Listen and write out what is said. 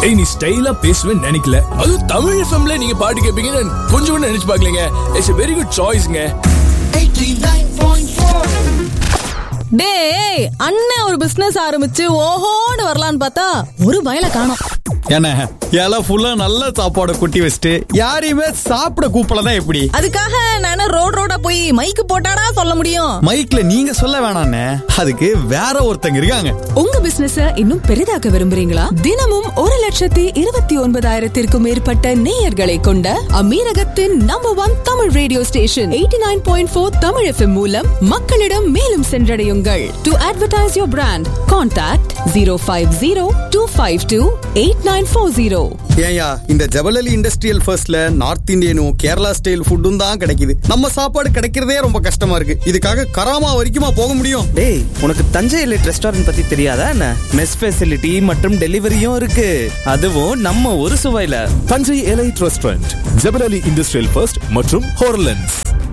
ஏய் நீ ஸ்டைலா பேசுவேன்னு நினைக்கல அதுவும் தமிழ் எஃப்எம்ல நீங்க பாட்டு கேட்பீங்கன்னு கொஞ்சம் கூட நினைச்சு பார்க்கலங்க இட்ஸ் a வெரி குட் சாய்ஸ்ங்க டேய் அண்ணன் ஒரு பிசினஸ் ஆரம்பிச்சு ஓஹோன்னு வரலான்னு பார்த்தா ஒரு வயல காணோம் என்ன இலை ஃபுல்லா நல்ல சாப்பாடு கொட்டி வச்சுட்டு யாரையுமே சாப்பிட கூப்பிடலன்னா எப்படி அதுக்காக நானும் ரோட் ரோடா போய் மைக்கு போட்டாடா சொல்ல முடியும் மைக்ல நீங்க சொல்ல வேணாண்ணே அதுக்கு வேற ஒருத்தங்க இருக்காங்க உங்க பிசினஸ இன்னும் பெரிதாக்க விரும்புறீங்களா தினமும் ஒரு லட்சத்தி இருபத்தி ஒன்பதாயிரத்திற்கும் மேற்பட்ட நேயர்களை கொண்ட அமீரகத்தின் number one Tamil radio station eighty nine point four Tamil FM மூலம் மக்களிடம் மேலும் சென்றடையுங்கள் to advertise your brand contact zero five zero two five two eight nine four zero ஏயா இந்த ஜவலலி இண்டஸ்ட்ரியல் ஃபர்ஸ்ட்ல நார்த் இந்தியனும் கேரளா ஸ்டைல் ஃபுட்டும் தான் கிடைக்குது நம்ம சாப்பாடு கிடைக்கிறதே ரொம்ப கஷ்டமா இருக்கு இதுக்காக கராமா வரைக்குமா போக முடியும் டேய் உனக்கு தஞ்சை எலைட் ரெஸ்டாரண்ட் பத்தி தெரியாதா என்ன மெஸ் ஃபெசிலிட்டி மற்றும் டெலிவரியும் இருக்கு அதுவும் நம்ம ஒரு சுவையில தஞ்சை எலைட் ரெஸ்டாரண்ட் ஜெபரலி இண்டஸ்ட்ரியல் ஃபர்ஸ்ட் மற்றும் ஹோர்லண்ட்ஸ்